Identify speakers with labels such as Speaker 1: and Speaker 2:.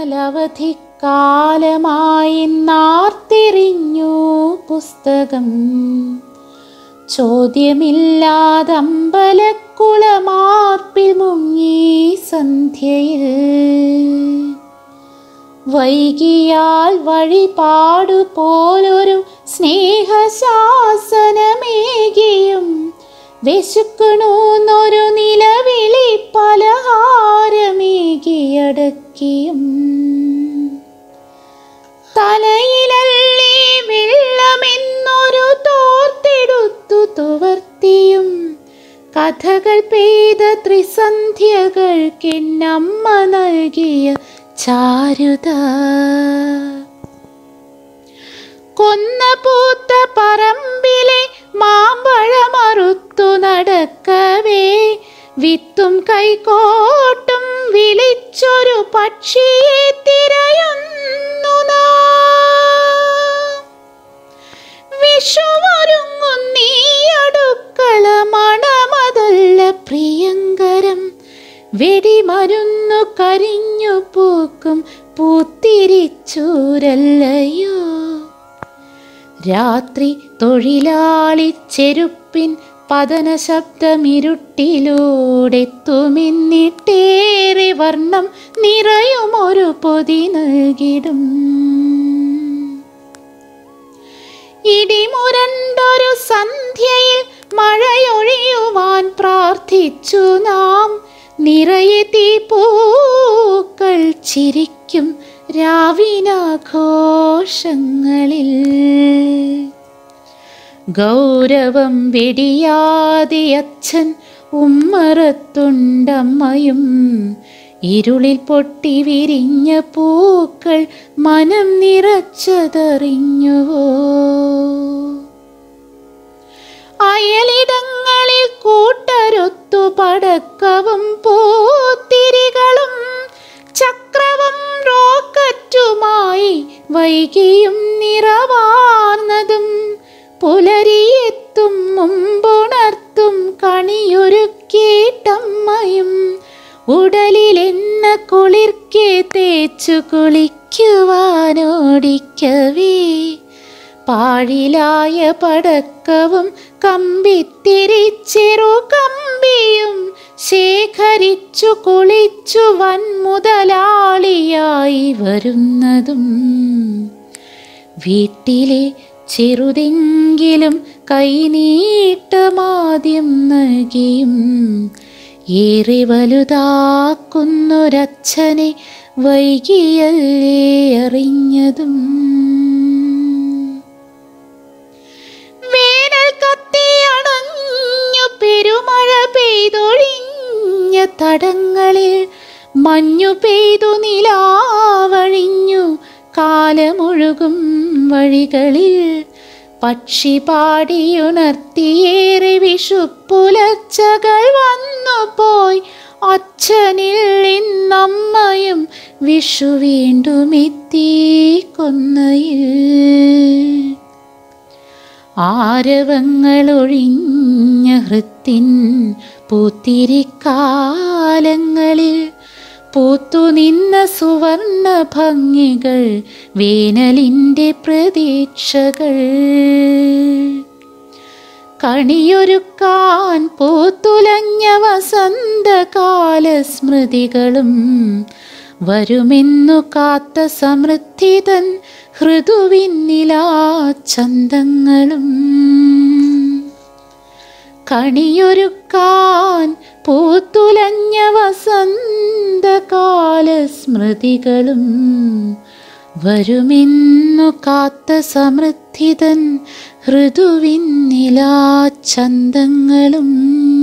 Speaker 1: അനലവധിക്കാലമായി നാർത്തിരിഞ്ഞു പുസ്തകം ചോദ്യമില്ലാതമ്പലക്കുളമാർപ്പിൽ മുങ്ങി സന്ധ്യയിൽ വൈകിയാൽ വഴിപാടു പോലൊരു സ്നേഹശാസനമേകിയും വിശുക്കണൂന്നൊരു നിലവിളി പലഹാരമേകിയടക്കിയും തലയിലല്ലേ വെള്ളമെന്നൊരു തോർത്തെടുത്തു തുവർത്തിയും കഥകൾ പെയ്ത ത്രിസന്ധ്യകൾക്കെന്നമ്മ നൽകിയ ചാരുത കൊന്ന പൂത്ത പറമ്പിലെ മാമ്പഴമറുത്തു നടക്കവേ വിത്തും കൈകോട്ടും വിളിച്ചൊരു പക്ഷിയെ തിരയുന്നു നാം. വിഷുവൊരുങ്ങുന്നീ അടുക്കള മണമതല്ല പ്രിയങ്കരം വെടിമരുന്നു കരിഞ്ഞു പൂക്കും പൂത്തിരിച്ചൂരല്ലയോ രാത്രി തൊഴിലാളി ചെരുപ്പിൻ പതന ശബ്ദമിരുട്ടിലൂടെ തുമിന്നിട്ടേറെ വർണ്ണം നിറയുമൊരു പൊതി നൽകിടും ഇടിമുരണ്ടൊരു സന്ധ്യയിൽ മഴയൊഴിയുവാൻ പ്രാർത്ഥിച്ചു നാം നിറയെ തീപ്പൂക്കൾ ചിരിക്കും രാവിനാഘോഷങ്ങളിൽ ഗൗരവം വെടിയാതെ അച്ഛൻ ഉമ്മറത്തുണ്ടമ്മയും ഇരുളിൽ പൊട്ടി വിരിഞ്ഞ പൂക്കൾ മനം നിറച്ചതറിഞ്ഞുവോ അയലിടങ്ങളിൽ കൂട്ടരൊത്തു പടക്കവും പൂത്തിരികളും ചക്രവും റോക്കറ്റുമായി വൈകിയും നിറവാർന്നതും പുലരിയെത്തും മുമ്പുണർത്തും കണിയൊരുക്കിയിട്ടമ്മയും ഉടലിൽ എണ്ണ കുളിർക്കെ തേച്ചു കുളിക്കുവാനോടിക്കവേ പാഴിലായ പടക്കവും കമ്പിത്തിരിച്ചെറു കമ്പിയും ശേഖരിച്ചു കുളിച്ചു വൻമുതലാളിയായി വരുന്നതും വീട്ടിലെ ചെറുതെങ്കിലും കൈനീട്ടമാദ്യം നൽകിയും ഏറെ വലുതാക്കുന്നൊരച്ഛനെ വൈകിയല്ലേ അറിഞ്ഞതും വേനൽ കത്തിയണഞ്ഞു പെരുമഴ പെയ്തൊഴിഞ്ഞ തടങ്ങളിൽ മഞ്ഞു പെയ്തു നിലാവഴിഞ്ഞു കാലമൊഴുകും വഴികളിൽ പക്ഷി പാടിയുണർത്തിയേറെ വിഷുപ്പുലച്ചകൾ വന്നു പോയി അച്ഛനിൽ ഇന്നമ്മയും വിഷു വീണ്ടും എത്തി കൊന്നയിൽ ആരവങ്ങൾ ഒഴിഞ്ഞ ഹൃത്തിൻ പൂത്തിരിക്കാലങ്ങളിൽ പൂത്തുനിന്ന സുവർണ ഭംഗികൾ വേനലിൻ്റെ പ്രതീക്ഷകൾ കണിയൊരുക്കാൻ പൂത്തുലഞ്ഞ വസന്തകാല സ്മൃതികളും വരുമെന്നു കാത്ത സമൃദ്ധിതൻ ഹൃദുവിന്നിലാ ചന്തങ്ങളും കണിയൊരുക്കാൻ പൂത്തുലഞ്ഞ വസന്തകാല സ്മൃതികളും വരുമെന്നു കാത്ത സമൃദ്ധിതൻ ഹൃദുവിന്നിലാ ചന്തങ്ങളും